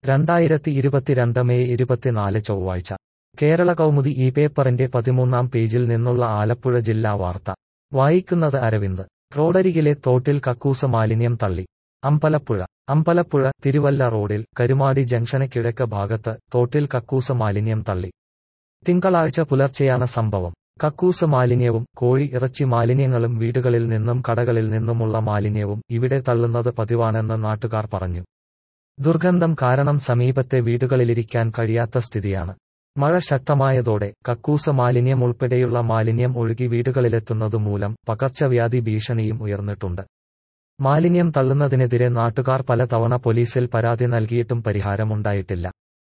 രണ്ടായിരത്തി ഇരുപത്തിരണ്ട് മെയ് ഇരുപത്തിനാല് ചൊവ്വാഴ്ച കേരള കൗമുദി ഈ പേപ്പറിന്റെ പതിമൂന്നാം പേജിൽ നിന്നുള്ള ആലപ്പുഴ ജില്ലാ വാർത്ത വായിക്കുന്നത് അരവിന്ദ് റോഡരികിലെ തോട്ടിൽ കക്കൂസ മാലിന്യം തള്ളി അമ്പലപ്പുഴ അമ്പലപ്പുഴ തിരുവല്ല റോഡിൽ കരുമാടി ജംഗ്ഷന് കിഴക്ക് ഭാഗത്ത് തോട്ടിൽ കക്കൂസ മാലിന്യം തള്ളി തിങ്കളാഴ്ച പുലർച്ചെയാണ് സംഭവം കക്കൂസ് മാലിന്യവും കോഴി ഇറച്ചി മാലിന്യങ്ങളും വീടുകളിൽ നിന്നും കടകളിൽ നിന്നുമുള്ള മാലിന്യവും ഇവിടെ തള്ളുന്നത് പതിവാണെന്ന് നാട്ടുകാർ പറഞ്ഞു ദുർഗന്ധം കാരണം സമീപത്തെ വീടുകളിലിരിക്കാൻ കഴിയാത്ത സ്ഥിതിയാണ് മഴ ശക്തമായതോടെ കക്കൂസ മാലിന്യം ഉൾപ്പെടെയുള്ള മാലിന്യം ഒഴുകി വീടുകളിലെത്തുന്നതുമൂലം പകർച്ചവ്യാധി ഭീഷണിയും ഉയർന്നിട്ടുണ്ട് മാലിന്യം തള്ളുന്നതിനെതിരെ നാട്ടുകാർ പലതവണ പോലീസിൽ പരാതി നൽകിയിട്ടും പരിഹാരമുണ്ടായിട്ടില്ല